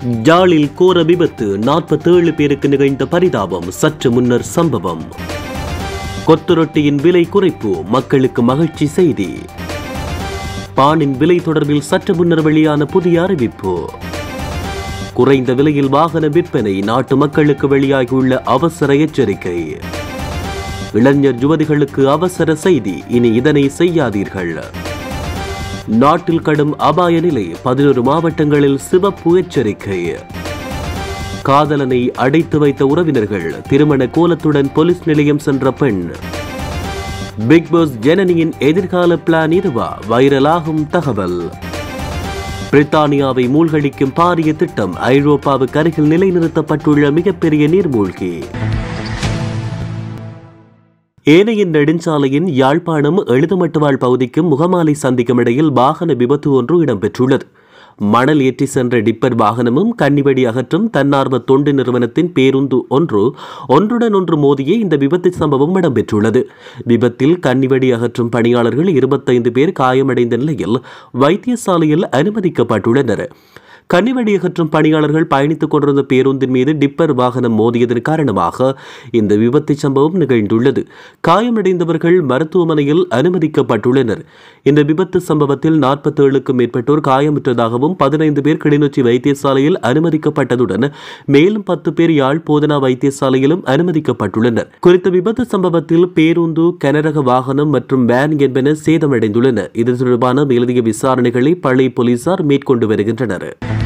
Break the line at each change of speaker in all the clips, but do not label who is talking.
யாழில் கோர விபத்து நாற்பத்தேழு பேருக்கு நிகழ்ந்த பரிதாபம் சற்று முன்னர் சம்பவம் கொத்துரொட்டியின் விலை குறைப்பு மக்களுக்கு மகிழ்ச்சி செய்தி பானின் விலை தொடர்பில் சற்று முன்னர் வெளியான புதிய அறிவிப்பு குறைந்த விலையில் வாகன விற்பனை நாட்டு மக்களுக்கு வெளியாகியுள்ள அவசர எச்சரிக்கை இளைஞர் யுவதிகளுக்கு அவசர செய்தி இனி இதனை செய்யாதீர்கள் நாட்டில் கடும் அபாய நிலை பதினொரு மாவட்டங்களில் சிவப்பு எச்சரிக்கை காதலனை அடைத்து வைத்த உறவினர்கள் திருமண கோலத்துடன் போலீஸ் நிலையம் சென்ற பெண் பிக் பாஸ் ஜனனியின் எதிர்கால பிளான் இதுவா வைரலாகும் தகவல் பிரித்தானியாவை மூழ்கடிக்கும் பாரிய திட்டம் ஐரோப்பாவுக்கு அருகில் நிலைநிறுத்தப்பட்டுள்ள மிகப்பெரிய நீர்மூழ்கி ஏனையின் நெடுஞ்சாலையின் யாழ்ப்பாணம் எழுதுமட்டுவாழ் பகுதிக்கும் முகமாலை சந்திக்கும் இடையில் வாகன விபத்து ஒன்று இடம்பெற்றுள்ளது மணல் ஏற்றி சென்ற டிப்பர் வாகனமும் கன்னிவெடி அகற்றும் தன்னார்வ தொண்டு நிறுவனத்தின் பேருந்து ஒன்று ஒன்றுடன் ஒன்று மோதியே இந்த விபத்து சம்பவம் இடம்பெற்றுள்ளது விபத்தில் கன்னிவெடி அகற்றும் பணியாளர்கள் இருபத்தைந்து பேர் காயமடைந்த நிலையில் வைத்தியசாலையில் அனுமதிக்கப்பட்டுள்ளனர் கன்னிவெடி அகற்றும் பணியாளர்கள் பயணித்துக் கொண்டிருந்த பேருந்தின் மீது டிப்பர் வாகனம் மோதியதன் காரணமாக இந்த விபத்து சம்பவம் நிகழ்ந்துள்ளது காயமடைந்தவர்கள் மருத்துவமனையில் அனுமதிக்கப்பட்டுள்ளனர் இந்த விபத்து சம்பவத்தில் நாற்பத்தேழுக்கும் மேற்பட்டோர் காயமுற்றதாகவும் பதினைந்து பேர் கிளிநொச்சி வைத்தியசாலையில் அனுமதிக்கப்பட்டதுடன் மேலும் பத்து பேர் யாழ் போதனா வைத்தியசாலையிலும் அனுமதிக்கப்பட்டுள்ளனர் குறித்த விபத்து சம்பவத்தில் பேருந்து கனரக வாகனம் மற்றும் வேன் என்பன சேதமடைந்துள்ளன இது தொடர்பான மேலதிக விசாரணைகளை பள்ளி போலீசார் மேற்கொண்டு வருகின்றனர்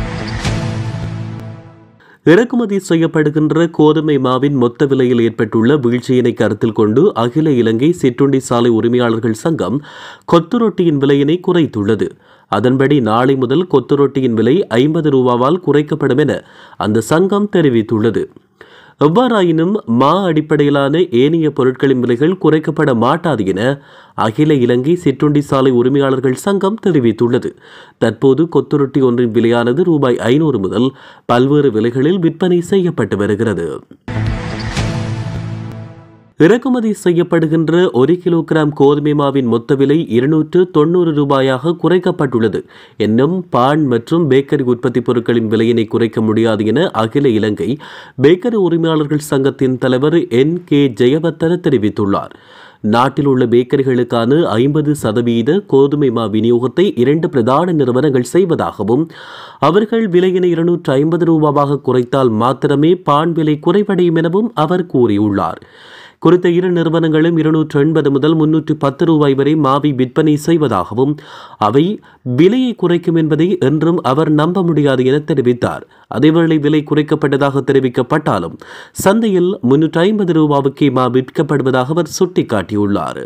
இறக்குமதி செய்யப்படுகின்ற கோதுமை மாவின் மொத்த விலையில் ஏற்பட்டுள்ள வீழ்ச்சியினை கருத்தில் கொண்டு அகில இலங்கை சிற்றுண்டி சாலை உரிமையாளர்கள் சங்கம் கொத்து ரொட்டியின் விலையினை குறைத்துள்ளது அதன்படி நாளை முதல் கொத்து ரொட்டியின் விலை ஐம்பது ரூபாவால் குறைக்கப்படும் என அந்த சங்கம் தெரிவித்துள்ளது எவ்வாறாயினும் மா அடிப்படையிலான ஏனைய பொருட்களின் விலைகள் குறைக்கப்பட மாட்டாது என அகில இலங்கை சிற்றுண்டி சாலை உரிமையாளர்கள் சங்கம் தெரிவித்துள்ளது தற்போது கொத்துரொட்டி ஒன்றின் விலையானது ரூபாய் ஐநூறு முதல் பல்வேறு விலைகளில் விற்பனை செய்யப்பட்டு வருகிறது இறக்குமதி செய்யப்படுகின்ற ஒரு கிலோகிராம் கோதுமை மாவின் மொத்த விலை இருநூற்று தொண்ணூறு ரூபாயாக குறைக்கப்பட்டுள்ளது என்னும் பான் மற்றும் பேக்கரி உற்பத்தி பொருட்களின் விலையினை குறைக்க முடியாது என அகில இலங்கை பேக்கரி உரிமையாளர்கள் சங்கத்தின் தலைவர் என் கே ஜெயவர்தன தெரிவித்துள்ளார் நாட்டில் உள்ள பேக்கரிகளுக்கான ஐம்பது சதவீத கோதுமை மா விநியோகத்தை இரண்டு பிரதான நிறுவனங்கள் செய்வதாகவும் அவர்கள் விலையினை இருநூற்று ஐம்பது ரூபாவாக குறைத்தால் மாத்திரமே பான் விலை குறைவடையும் எனவும் அவர் கூறியுள்ளார் குறித்த இரு நிறுவனங்களும் இருநூற்று எண்பது முதல் முன்னூற்று பத்து ரூபாய் வரை மாவை விற்பனை செய்வதாகவும் அவை விலையை குறைக்கும் என்பதை என்றும் அவர் நம்ப முடியாது என தெரிவித்தார் அதேவேளை விலை குறைக்கப்பட்டதாக தெரிவிக்கப்பட்டாலும் சந்தையில் முன்னூற்று ஐம்பது ரூபாவுக்கே மா விற்கப்படுவதாக அவர் சுட்டிக்காட்டியுள்ளார்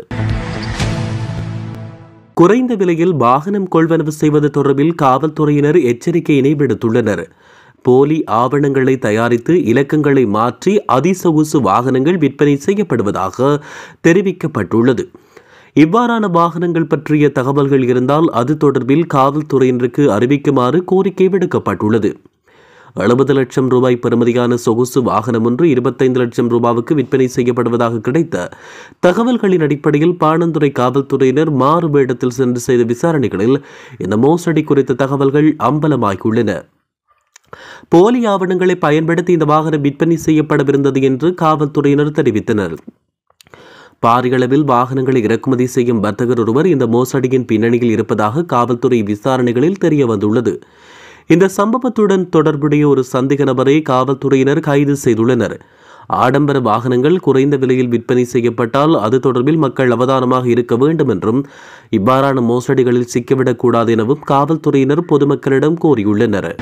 குறைந்த விலையில் வாகனம் கொள்வனவு செய்வது தொடர்பில் காவல்துறையினர் எச்சரிக்கையினை விடுத்துள்ளனர் போலி ஆவணங்களை தயாரித்து இலக்கங்களை மாற்றி அதிசொகுசு வாகனங்கள் விற்பனை செய்யப்படுவதாக தெரிவிக்கப்பட்டுள்ளது இவ்வாறான வாகனங்கள் பற்றிய தகவல்கள் இருந்தால் அது தொடர்பில் காவல்துறையினருக்கு அறிவிக்குமாறு கோரிக்கை விடுக்கப்பட்டுள்ளது எழுபது லட்சம் ரூபாய் பெறுமதியான சொகுசு வாகனம் ஒன்று இருபத்தைந்து லட்சம் ரூபாவுக்கு விற்பனை செய்யப்படுவதாக கிடைத்த தகவல்களின் அடிப்படையில் பாணந்துறை காவல்துறையினர் மாறு வேடத்தில் சென்று செய்த விசாரணைகளில் இந்த மோசடி குறித்த தகவல்கள் அம்பலமாகியுள்ளன போலி ஆவணங்களை பயன்படுத்தி இந்த வாகனம் விற்பனை செய்யப்படவிருந்தது என்று காவல்துறையினர் தெரிவித்தனர் பாரியளவில் வாகனங்களை இறக்குமதி செய்யும் வர்த்தகர் ஒருவர் இந்த மோசடியின் பின்னணியில் இருப்பதாக காவல்துறை விசாரணைகளில் தெரிய வந்துள்ளது இந்த சம்பவத்துடன் தொடர்புடைய ஒரு சந்தேக நபரை காவல்துறையினர் கைது செய்துள்ளனர் ஆடம்பர வாகனங்கள் குறைந்த விலையில் விற்பனை செய்யப்பட்டால் அது தொடர்பில் மக்கள் அவதானமாக இருக்க வேண்டும் என்றும் இவ்வாறான மோசடிகளில் சிக்கிவிடக்கூடாது எனவும் காவல்துறையினர் பொதுமக்களிடம் கோரியுள்ளனர்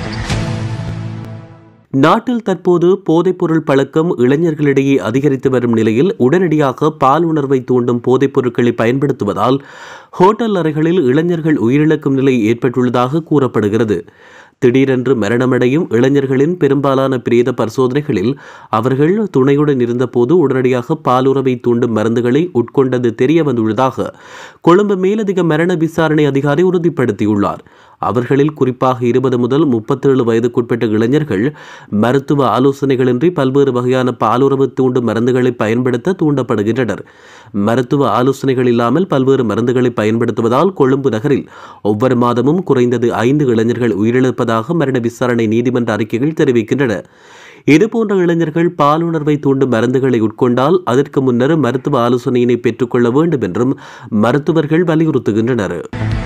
நாட்டில் தற்போது போதைப்பொருள் பழக்கம் இளைஞர்களிடையே அதிகரித்து வரும் நிலையில் உடனடியாக பால் உணர்வை தூண்டும் போதைப் பொருட்களை பயன்படுத்துவதால் ஹோட்டல் அறைகளில் இளைஞர்கள் உயிரிழக்கும் நிலை ஏற்பட்டுள்ளதாக கூறப்படுகிறது திடீரென்று மரணமடையும் இளைஞர்களின் பெரும்பாலான பிரேத பரிசோதனைகளில் அவர்கள் துணையுடன் இருந்தபோது உடனடியாக பாலுறவை தூண்டும் மருந்துகளை உட்கொண்டது தெரிய வந்துள்ளதாக கொழும்பு மேலதிக மரண விசாரணை அதிகாரி உறுதிப்படுத்தியுள்ளார் அவர்களில் குறிப்பாக இருபது முதல் முப்பத்தேழு வயதுக்குட்பட்ட இளைஞர்கள் மருத்துவ ஆலோசனைகளின்றி பல்வேறு வகையான பாலுறவு தூண்டும் மருந்துகளை பயன்படுத்த தூண்டப்படுகின்றனர் மருத்துவ ஆலோசனைகள் இல்லாமல் பல்வேறு மருந்துகளை பயன்படுத்துவதால் கொழும்பு நகரில் ஒவ்வொரு மாதமும் குறைந்தது ஐந்து இளைஞர்கள் உயிரிழப்பதாக மரண விசாரணை நீதிமன்ற அறிக்கைகள் தெரிவிக்கின்றன இதுபோன்ற இளைஞர்கள் பாலுணர்வை தூண்டும் மருந்துகளை உட்கொண்டால் அதற்கு முன்னர் மருத்துவ ஆலோசனையினை பெற்றுக்கொள்ள வேண்டும் என்றும் மருத்துவர்கள் வலியுறுத்துகின்றனர்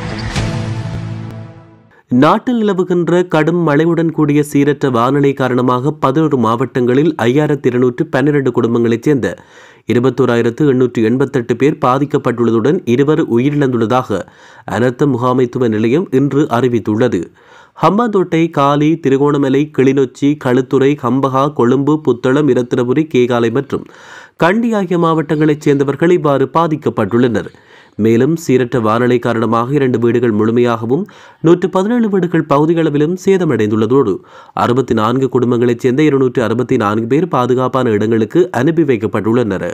நாட்டில் நிலவுகின்ற கடும் மழையுடன் கூடிய சீரற்ற வானிலை காரணமாக பதினோரு மாவட்டங்களில் ஐயாயிரத்தி இருநூற்று பன்னிரண்டு குடும்பங்களைச் சேர்ந்த இருபத்தோராயிரத்து எண்ணூற்று எண்பத்தெட்டு பேர் பாதிக்கப்பட்டுள்ளதுடன் இருவர் உயிரிழந்துள்ளதாக அனர்த்த முகாமைத்துவ நிலையம் இன்று அறிவித்துள்ளது ஹம்பாந்தோட்டை காலி திருகோணமலை கிளிநொச்சி களுத்துறை கம்பகா கொழும்பு புத்தளம் இரத்தினபுரி கேகாலை மற்றும் கண்டி ஆகிய மாவட்டங்களைச் சேர்ந்தவர்கள் இவ்வாறு பாதிக்கப்பட்டுள்ளனர் மேலும் சீரற்ற வானிலை காரணமாக இரண்டு வீடுகள் முழுமையாகவும் நூற்று பதினேழு வீடுகள் பகுதிகளவிலும் சேதமடைந்துள்ளதோடு அறுபத்தி நான்கு குடும்பங்களைச் சேர்ந்த இருநூற்று அறுபத்தி நான்கு பேர் பாதுகாப்பான இடங்களுக்கு அனுப்பி வைக்கப்பட்டுள்ளனர்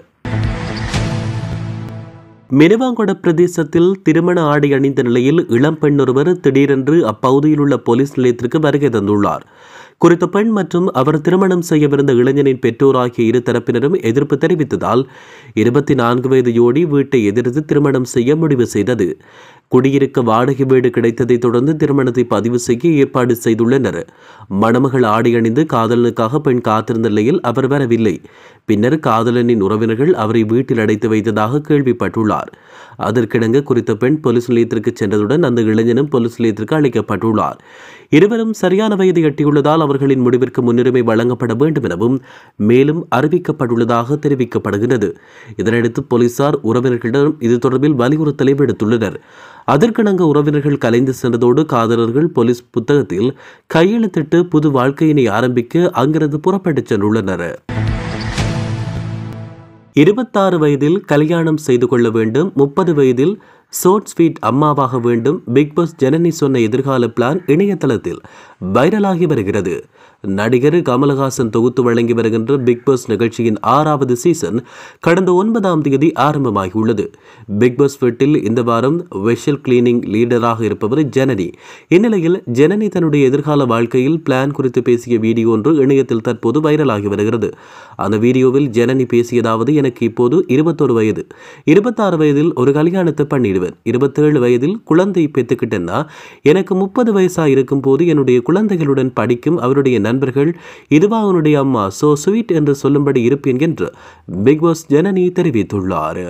மினுவாங்கொட பிரதேசத்தில் திருமண ஆடை அணிந்த நிலையில் இளம் பெண் ஒருவர் திடீரென்று அப்பகுதியில் உள்ள போலீஸ் நிலையத்திற்கு வருகை தந்துள்ளார் குறித்த பெண் மற்றும் அவர் திருமணம் செய்யவிருந்த இளைஞனின் பெற்றோர் ஆகிய இரு தரப்பினரும் எதிர்ப்பு தெரிவித்ததால் இருபத்தி நான்கு வயது ஜோடி வீட்டை எதிர்த்து திருமணம் செய்ய முடிவு செய்தது குடியிருக்க வாடகை வீடு கிடைத்ததைத் தொடர்ந்து திருமணத்தை பதிவு செய்ய ஏற்பாடு செய்துள்ளனர் மணமகள் ஆடை அணிந்து காதலனுக்காக பெண் காத்திருந்த நிலையில் அவர் வரவில்லை பின்னர் காதலனின் உறவினர்கள் அவரை வீட்டில் அடைத்து வைத்ததாக கேள்விப்பட்டுள்ளார் அதற்கிணங்க குறித்த பெண் போலீஸ் நிலையத்திற்கு சென்றதுடன் அந்த இளைஞனும் போலீஸ் நிலையத்திற்கு அழைக்கப்பட்டுள்ளார் இருவரும் சரியான வயதை எட்டியுள்ளதால் அவர்களின் முடிவிற்கு முன்னுரிமை வழங்கப்பட வேண்டும் எனவும் மேலும் அறிவிக்கப்பட்டுள்ளதாக தெரிவிக்கப்படுகிறது இதனையடுத்து போலீசார் உறவினர்களிடம் இது தொடர்பில் வலியுறுத்தலை விடுத்துள்ளனர் அதற்கிணங்க உறவினர்கள் கலைந்து சென்றதோடு காதலர்கள் போலீஸ் புத்தகத்தில் கையெழுத்திட்டு புது வாழ்க்கையினை ஆரம்பிக்க அங்கிருந்து புறப்பட்டுச் சென்றுள்ளனர் இருபத்தாறு வயதில் கல்யாணம் செய்து கொள்ள வேண்டும் முப்பது வயதில் சோட் ஸ்வீட் அம்மாவாக வேண்டும் பிக் பாஸ் ஜனனி சொன்ன எதிர்கால பிளான் இணையதளத்தில் வைரலாகி வருகிறது நடிகர் கமலஹாசன் தொகுத்து வழங்கி வருகின்ற பிக் பாஸ் நிகழ்ச்சியின் ஆறாவது சீசன் கடந்த ஒன்பதாம் தேதி ஆரம்பமாகியுள்ளது பிக் பாஸ் வீட்டில் இந்த வாரம் வெஷல் கிளீனிங் லீடராக இருப்பவர் ஜனனி இந்நிலையில் ஜனனி தன்னுடைய எதிர்கால வாழ்க்கையில் பிளான் குறித்து பேசிய வீடியோ ஒன்று இணையத்தில் தற்போது வைரலாகி வருகிறது அந்த வீடியோவில் ஜனனி பேசியதாவது எனக்கு இப்போது இருபத்தொரு வயது இருபத்தாறு வயதில் ஒரு கல்யாணத்தை பண்ணிடுவேன் இருபத்தேழு வயதில் குழந்தை பெற்றுக்கிட்டேன்னா எனக்கு முப்பது வயசா இருக்கும் போது என்னுடைய குழந்தைகளுடன் படிக்கும் அவருடைய நண்பர்கள் இதுவா அவனுடைய அம்மா சோ ஸ்வீட் என்று சொல்லும்படி இருப்பேன் என்று பிக் பாஸ் ஜனனி தெரிவித்துள்ளார்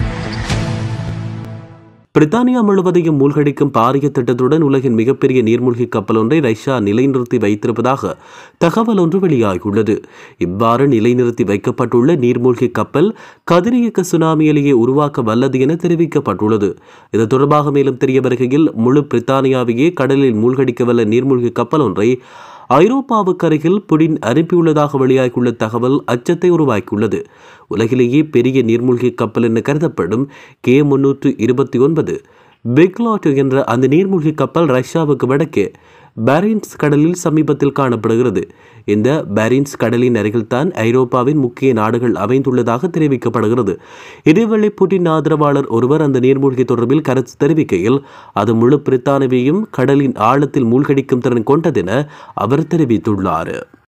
பிரித்தானியா முழுவதையும் மூழ்கடிக்கும் பாரிய திட்டத்துடன் உலகின் மிகப்பெரிய நீர்மூழ்கி கப்பல் ஒன்றை ரஷ்யா நிலைநிறுத்தி வைத்திருப்பதாக தகவல் ஒன்று வெளியாகியுள்ளது இவ்வாறு நிலைநிறுத்தி வைக்கப்பட்டுள்ள நீர்மூழ்கி கப்பல் கதிரியக்க சுனாமி அலையை உருவாக்க வல்லது என தெரிவிக்கப்பட்டுள்ளது இது தொடர்பாக மேலும் தெரிய வருகையில் முழு பிரித்தானியாவையே கடலில் மூழ்கடிக்க வல்ல நீர்மூழ்கி கப்பல் ஒன்றை ஐரோப்பாவுக்கு அருகில் புடின் அனுப்பியுள்ளதாக வெளியாகியுள்ள தகவல் அச்சத்தை உருவாக்கியுள்ளது உலகிலேயே பெரிய நீர்மூழ்கி கப்பல் என கருதப்படும் கே முன்னூற்று இருபத்தி ஒன்பது பிக்லாட் என்ற அந்த நீர்மூழ்கி கப்பல் ரஷ்யாவுக்கு வடக்கே பாரின்ஸ் கடலில் சமீபத்தில் காணப்படுகிறது இந்த பாரின்ஸ் கடலின் அருகில்தான் ஐரோப்பாவின் முக்கிய நாடுகள் அமைந்துள்ளதாக தெரிவிக்கப்படுகிறது இதேவேளை புட்டின் ஆதரவாளர் ஒருவர் அந்த நீர்மூழ்கி தொடர்பில் கருத்து தெரிவிக்கையில் அது முழு பிரித்தானியையும் கடலின் ஆழத்தில் மூழ்கடிக்கும் திறன் கொண்டதென அவர் தெரிவித்துள்ளார்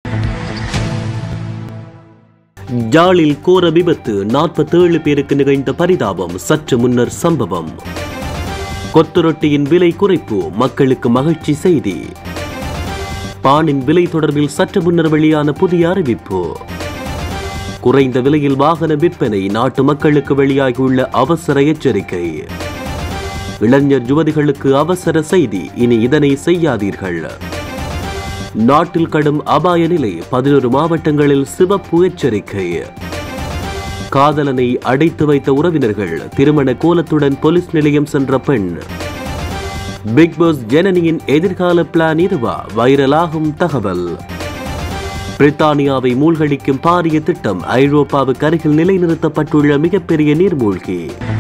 ஜாலில் கோர விபத்து நாற்பத்தேழு பேருக்கு நிகழ்ந்த பரிதாபம் சற்று முன்னர் சம்பவம் கொத்துரொட்டியின் விலை குறைப்பு மக்களுக்கு மகிழ்ச்சி செய்தி பானின் விலை தொடர்பில் சற்று முன்னர் வெளியான புதிய அறிவிப்பு குறைந்த விலையில் வாகன விற்பனை நாட்டு மக்களுக்கு வெளியாகியுள்ள அவசர எச்சரிக்கை இளைஞர் யுவதிகளுக்கு அவசர செய்தி இனி இதனை செய்யாதீர்கள் நாட்டில் கடும் அபாய நிலை பதினொரு மாவட்டங்களில் சிவப்பு எச்சரிக்கை காதலனை அடைத்து வைத்த உறவினர்கள் திருமண கோலத்துடன் போலீஸ் நிலையம் சென்ற பெண் பிக் பாஸ் ஜனனியின் எதிர்கால பிளான் இதுவா வைரலாகும் தகவல் பிரித்தானியாவை மூழ்கடிக்கும் பாரிய திட்டம் ஐரோப்பாவுக்கு அருகில் நிலைநிறுத்தப்பட்டுள்ள மிகப்பெரிய நீர்மூழ்கி